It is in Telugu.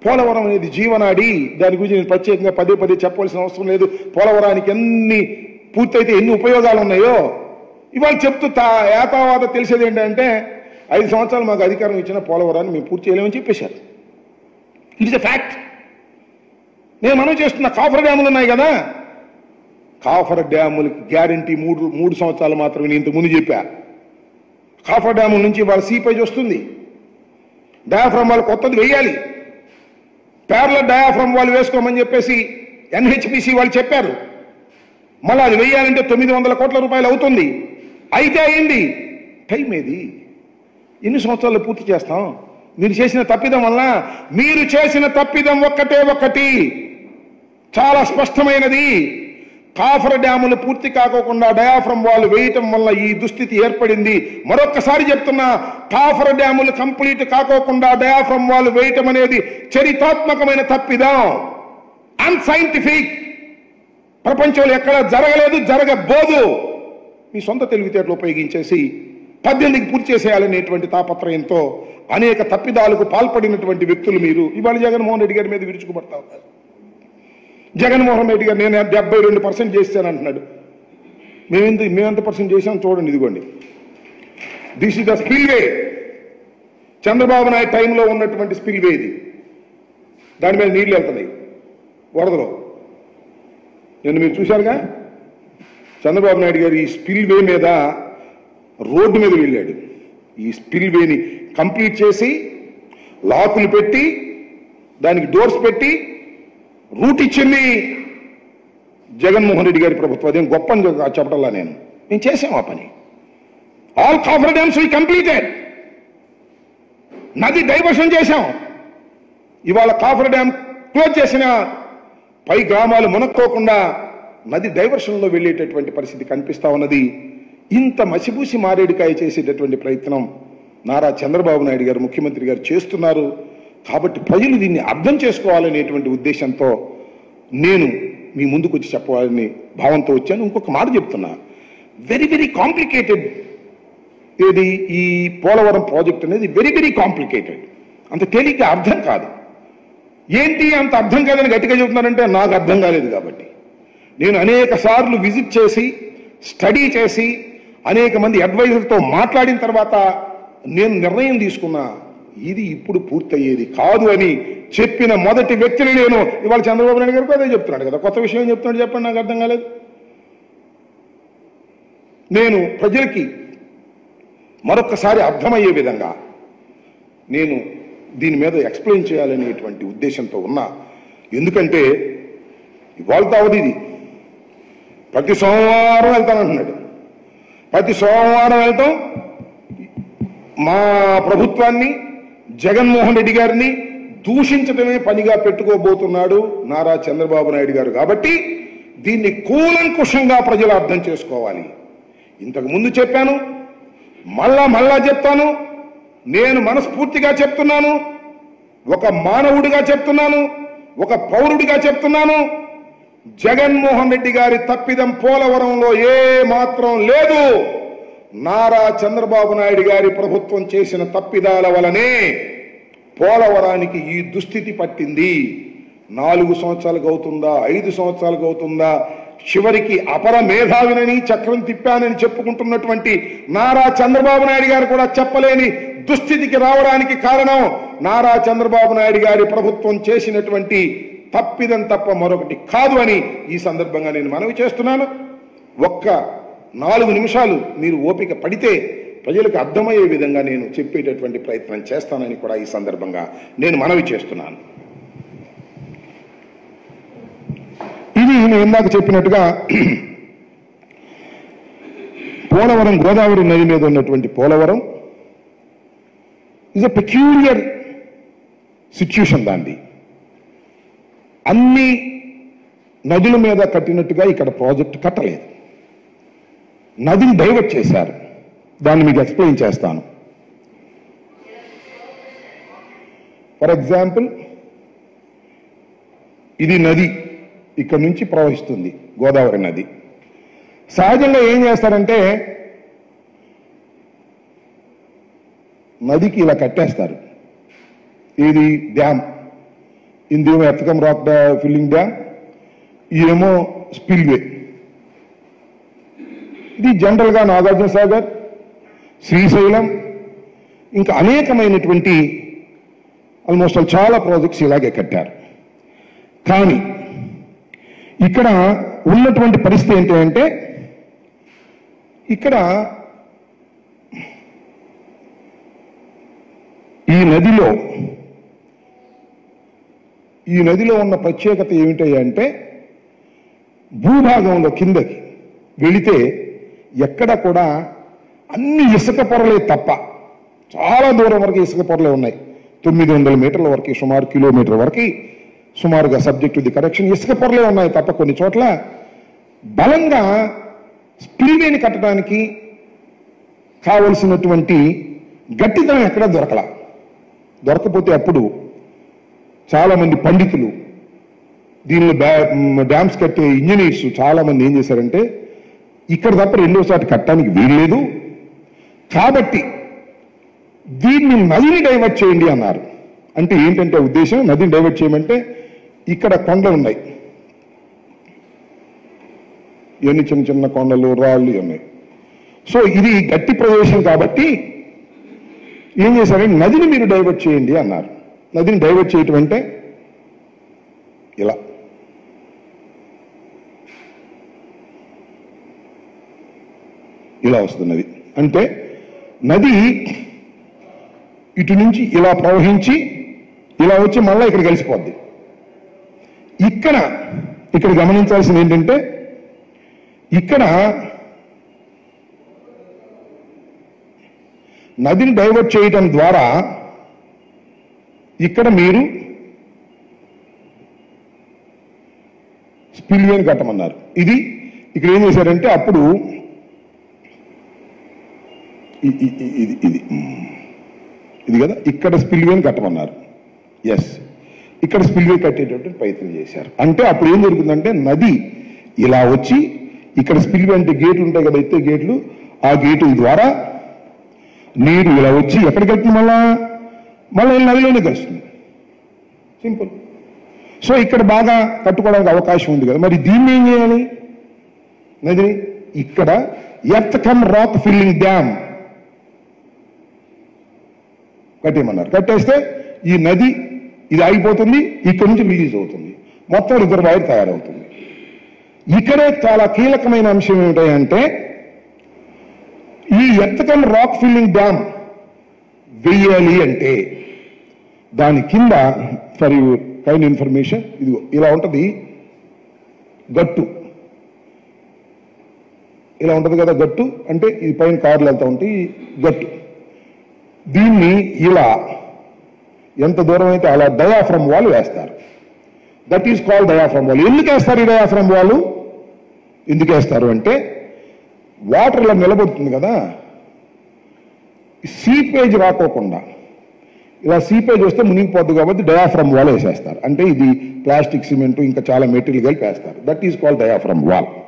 పోలవరం అనేది జీవనాడి దాని గురించి నేను ప్రత్యేకంగా పదే పదే చెప్పవలసిన అవసరం లేదు పోలవరానికి ఎన్ని పూర్తయితే ఎన్ని ఉపయోగాలు ఉన్నాయో ఇవాళ చెప్తూ తా ఏతావాత తెలిసేది ఏంటంటే ఐదు సంవత్సరాలు మాకు అధికారం ఇచ్చిన పోలవరాన్ని మేము పూర్తి చేయలేమని చెప్పేశారు ఇట్ ఇస్ ఎ ఫ్యాక్ట్ నేను మనం చేస్తున్న కాఫర్ డ్యాములు ఉన్నాయి కదా కాఫర్ డ్యాములకి గ్యారంటీ మూడు మూడు సంవత్సరాలు మాత్రమే నేను ఇంతకు ముందు చెప్పా కాఫర్ డ్యాముల నుంచి వాళ్ళ సీపేజ్ వస్తుంది డయాఫ్రమ్ వాళ్ళు కొత్తది వేయాలి పేర్ల డయాఫ్రమ్ వాళ్ళు వేసుకోమని చెప్పేసి ఎన్హెచ్పిసి వాళ్ళు చెప్పారు మళ్ళీ అది వేయాలంటే తొమ్మిది వందల కోట్ల రూపాయలు అవుతుంది అయితే అయింది టైం ఏది ఎన్ని సంవత్సరాలు పూర్తి చేస్తాం మీరు చేసిన తప్పిదం వల్ల మీరు చేసిన తప్పిదం ఒక్కటే ఒక్కటి చాలా స్పష్టమైనది కాఫర్ డ్యాములు పూర్తి కాకోకుండా డయాఫ్రమ్ వాళ్ళు వేయటం వల్ల ఈ దుస్థితి ఏర్పడింది మరొక్కసారి చెప్తున్నా కాఫర్ డ్యాములు కంప్లీట్ కాకోకుండా డయాఫ్రమ్ వాళ్ళు వేయటం అనేది చరితాత్మకమైన తప్పిదం అన్సైంటిఫిక్ ప్రపంచంలో ఎక్కడ జరగలేదు జరగబోదు మీ సొంత తెలివితేటలు ఉపయోగించేసి పద్దెనిమిదికి పూర్తి చేసేయాలనేటువంటి తాపత్రయంతో అనేక తప్పిదాలకు పాల్పడినటువంటి వ్యక్తులు మీరు ఇవాళ జగన్మోహన్ రెడ్డి గారి మీద విరుచుకుపడతా ఉన్నారు జగన్మోహన్ రెడ్డి గారు నేను డెబ్బై రెండు పర్సెంట్ చేశాను అంటున్నాడు మేమెంత మేమెంత పర్సెంట్ చేశాం చూడండి ఇదిగోండి this is the spillway Chandrababu Naidu టైంలో ఉన్నటువంటి స్పిల్వే ఇది దాని మీద నీళ్లు వెళ్తున్నాయి వరదలో నిన్న మీరు చూశారుగా చంద్రబాబు నాయుడు గారు ఈ స్పిల్ వే మీద రోడ్డు మీద వెళ్ళాడు ఈ స్పిల్ వేని కంప్లీట్ చేసి లాకులు పెట్టి దానికి డోర్స్ పెట్టి రూట్ ఇచ్చింది జగన్మోహన్ రెడ్డి గారి ప్రభుత్వం అదేం గొప్ప అని చెప్పటల్లా నేను మేము చేసాం ఆ పని all coffer dams we completed నది డైవర్షన్ చేశాం ఇవాళ కాఫర్ డ్యామ్ క్లోజ్ చేసిన పై గ్రామాలు మునక్కోకుండా నది డైవర్షన్లో వెళ్ళేటటువంటి పరిస్థితి కనిపిస్తా ఉన్నది ఇంత మసిబూసి మారేడుకాయ చేసేటటువంటి ప్రయత్నం నారా చంద్రబాబు నాయుడు గారు ముఖ్యమంత్రి గారు చేస్తున్నారు కాబట్టి ప్రజలు దీన్ని అర్థం చేసుకోవాలనేటువంటి ఉద్దేశంతో నేను మీ ముందుకు వచ్చి చెప్పాలని భావంతో వచ్చాను ఇంకొక మాట చెప్తున్నా వెరీ వెరీ కాంప్లికేటెడ్ ఏది ఈ పోలవరం ప్రాజెక్ట్ అనేది వెరీ వెరీ కాంప్లికేటెడ్ అంత తేలిక అర్థం కాదు ఏంటి అంత అర్థం కాదని గట్టిగా చెబుతున్నారంటే నాకు అర్థం కాలేదు కాబట్టి నేను అనేక సార్లు విజిట్ చేసి స్టడీ చేసి అనేక మంది అడ్వైజర్తో మాట్లాడిన తర్వాత నేను నిర్ణయం తీసుకున్నా ఇది ఇప్పుడు పూర్తయ్యేది కాదు అని చెప్పిన మొదటి వ్యక్తిని నేను ఇవాళ చంద్రబాబు నాయుడు గారికి అదే చెప్తున్నాడు కదా కొత్త విషయం ఏం చెప్తున్నాడు చెప్పండి నాకు అర్థం కాలేదు నేను ప్రజలకి మరొకసారి అర్థమయ్యే విధంగా నేను దీని మీద ఎక్స్ప్లెయిన్ చేయాలనేటువంటి ఉద్దేశంతో ఉన్నా ఎందుకంటే ఇవాళ అవధి ఇది ప్రతి సోమవారం వెళ్తానంటున్నాడు ప్రతి సోమవారం వెళ్తాం మా ప్రభుత్వాన్ని జగన్మోహన్ రెడ్డి గారిని దూషించడమే పనిగా పెట్టుకోబోతున్నాడు నారా చంద్రబాబు నాయుడు గారు కాబట్టి దీన్ని కూలంకుషంగా ప్రజలు అర్థం చేసుకోవాలి ఇంతకు ముందు చెప్పాను మళ్ళా మళ్ళా చెప్తాను నేను మనస్ఫూర్తిగా చెప్తున్నాను ఒక మానవుడిగా చెప్తున్నాను ఒక పౌరుడిగా చెప్తున్నాను జగన్మోహన్ రెడ్డి గారి తప్పిదం పోలవరంలో ఏ మాత్రం లేదు నారా చంద్రబాబు నాయుడు గారి ప్రభుత్వం చేసిన తప్పిదాల వలనే పోలవరానికి ఈ దుస్థితి పట్టింది నాలుగు సంవత్సరాలకు అవుతుందా ఐదు సంవత్సరాలకు అవుతుందా చివరికి అపర మేధావినని చక్రం తిప్పానని చెప్పుకుంటున్నటువంటి నారా చంద్రబాబు నాయుడు గారు కూడా చెప్పలేని దుస్థితికి రావడానికి కారణం నారా చంద్రబాబు నాయుడు గారి ప్రభుత్వం చేసినటువంటి తప్పిదం తప్ప మరొకటి కాదు అని ఈ సందర్భంగా నేను మనవి చేస్తున్నాను ఒక్క నాలుగు నిమిషాలు మీరు ఓపిక పడితే ప్రజలకు అర్థమయ్యే విధంగా నేను చెప్పేటటువంటి ప్రయత్నం చేస్తానని కూడా ఈ సందర్భంగా నేను మనవి చేస్తున్నాను ఇది నేను ఇందాక చెప్పినట్టుగా పోలవరం గోదావరి నది మీద ఉన్నటువంటి Polavaram is a peculiar situation దాన్ని అన్ని నదుల మీద కట్టినట్టుగా ఇక్కడ ప్రాజెక్ట్ కట్టలేదు నదిని డైవర్ట్ చేశారు దాన్ని మీకు ఎక్స్ప్లెయిన్ చేస్తాను ఫర్ ఎగ్జాంపుల్ ఇది నది ఇక్కడ నుంచి ప్రవహిస్తుంది గోదావరి నది సహజంగా ఏం చేస్తారంటే నదికి ఇలా కట్టేస్తారు ఇది డ్యామ్ ఇందేమో ఎత్తకం రాక్ ఫిల్లింగ్ డ్యామ్ ఇదేమో స్పిల్వే ఇది జనరల్గా నాగార్జున సాగర్ శ్రీశైలం ఇంకా అనేకమైనటువంటి ఆల్మోస్ట్ ఆల్ చాలా ప్రాజెక్ట్స్ ఇలాగే కట్టారు కానీ ఇక్కడ ఉన్నటువంటి పరిస్థితి ఏంటి అంటే ఇక్కడ ఈ నదిలో ఈ నదిలో ఉన్న ప్రత్యేకత ఏమిటి అంటే భూభాగంలో కిందకి వెళితే ఎక్కడ కూడా అన్ని ఇసుక పొరలే తప్ప చాలా దూరం వరకు ఇసుక పొరలే ఉన్నాయి తొమ్మిది వందల మీటర్ల వరకు సుమారు కిలోమీటర్ వరకు సుమారుగా సబ్జెక్ట్ ది కరెక్షన్ ఇసుక పొరలే ఉన్నాయి తప్ప కొన్ని చోట్ల బలంగా స్పిల్వేని కట్టడానికి కావలసినటువంటి గట్టిదనం ఎక్కడ దొరకల దొరకపోతే అప్పుడు చాలా మంది పండితులు దీనిలో డ్యా- డ్యామ్స్ కట్టే ఇంజనీర్స్ చాలా మంది ఏం చేశారంటే ఇక్కడ తప్ప రెండోసారి కట్టడానికి వీల్లేదు కాబట్టి దీన్ని నదిని డైవర్ట్ చేయండి అన్నారు అంటే ఏంటంటే ఉద్దేశం నదిని డైవర్ట్ చేయమంటే ఇక్కడ కొండలు ఉన్నాయి ఇవన్నీ చిన్న చిన్న కొండలు రాళ్ళు ఇవి ఉన్నాయి సో ఇది గట్టి ప్రదేశం కాబట్టి ఏం చేశారంటే నదిని మీరు డైవర్ట్ చేయండి అన్నారు నదిని డైవర్ట్ చేయటం అంటే ఇలా ఇలా వస్తున్నది అంటే నది ఇటు నుంచి ఇలా ప్రవహించి ఇలా వచ్చి మళ్ళీ ఇక్కడ కలిసిపోద్ది ఇక్కడ ఇక్కడ గమనించాల్సింది ఏంటంటే ఇక్కడ నదిని డైవర్ట్ చేయటం ద్వారా ఇక్కడ మీరు స్పిల్వేని కట్టమన్నారు ఇది ఇక్కడ ఏం చేశారంటే అప్పుడు ఇ- ఇ- ఇ- ఇది ఇది ఇది కదా ఇక్కడ స్పిల్వేని కట్టమన్నారు ఎస్ ఇక్కడ స్పిల్వే కట్టేటట్టు ప్రయత్నం చేశారు అంటే అప్పుడు ఏం జరుగుతుందంటే నది ఇలా వచ్చి ఇక్కడ స్పిల్వే అంటే గేట్లు ఉంటాయి కదా ఎత్తే గేట్లు ఆ గేటుల ద్వారా నీరు ఇలా వచ్చి ఎక్కడికి వెళ్తుంది మళ్ళా మళ్ళీ ఈ నదిలోనే కలుస్తుంది సింపుల్ సో ఇక్కడ బాగా కట్టుకోవడానికి అవకాశం ఉంది కదా మరి దీన్ని ఏం చేయాలి నదిని ఇక్కడ earth cum rock filling dam కట్టేయమన్నారు కట్టేస్తే ఈ నది ఇది ఆగిపోతుంది ఇక్కడ నుంచి రిలీజ్ అవుతుంది మొత్తం రిజర్వాయర్ తయారవుతుంది ఇక్కడే చాలా కీలకమైన అంశం ఏమిటంటే ఈ ఎత్తకం రాక్ ఫిల్లింగ్ డ్యామ్ వెయ్యాలి అంటే దాని కింద ఫర్ యూ కైండ్ ఇన్ఫర్మేషన్ ఇది ఇలా ఉంటుంది గట్టు ఇలా ఉంటుంది కదా గట్టు అంటే ఇది పైన కార్లు వెళ్తా ఉంటాయి గట్టు దీన్ని ఇలా ఎంత దూరం అయితే అలా డయాఫ్రమ్ వాల్ వేస్తారు that is called diaphragm wall ఎందుకు వేస్తారు ఈ డయాఫ్రమ్ వాల్ ఎందుకు వేస్తారు అంటే వాటర్ ఇలా నిలబడుతుంది కదా సీపేజ్ రాకోకుండా ఇలా సీపేజ్ వస్తే మునిగిపోద్ది కాబట్టి డయాఫ్రమ్ వాల్ వేసేస్తారు అంటే ఇది ప్లాస్టిక్ సిమెంట్ ఇంకా చాలా మెటీరియల్ కలిపి వేస్తారు that is called diaphragm wall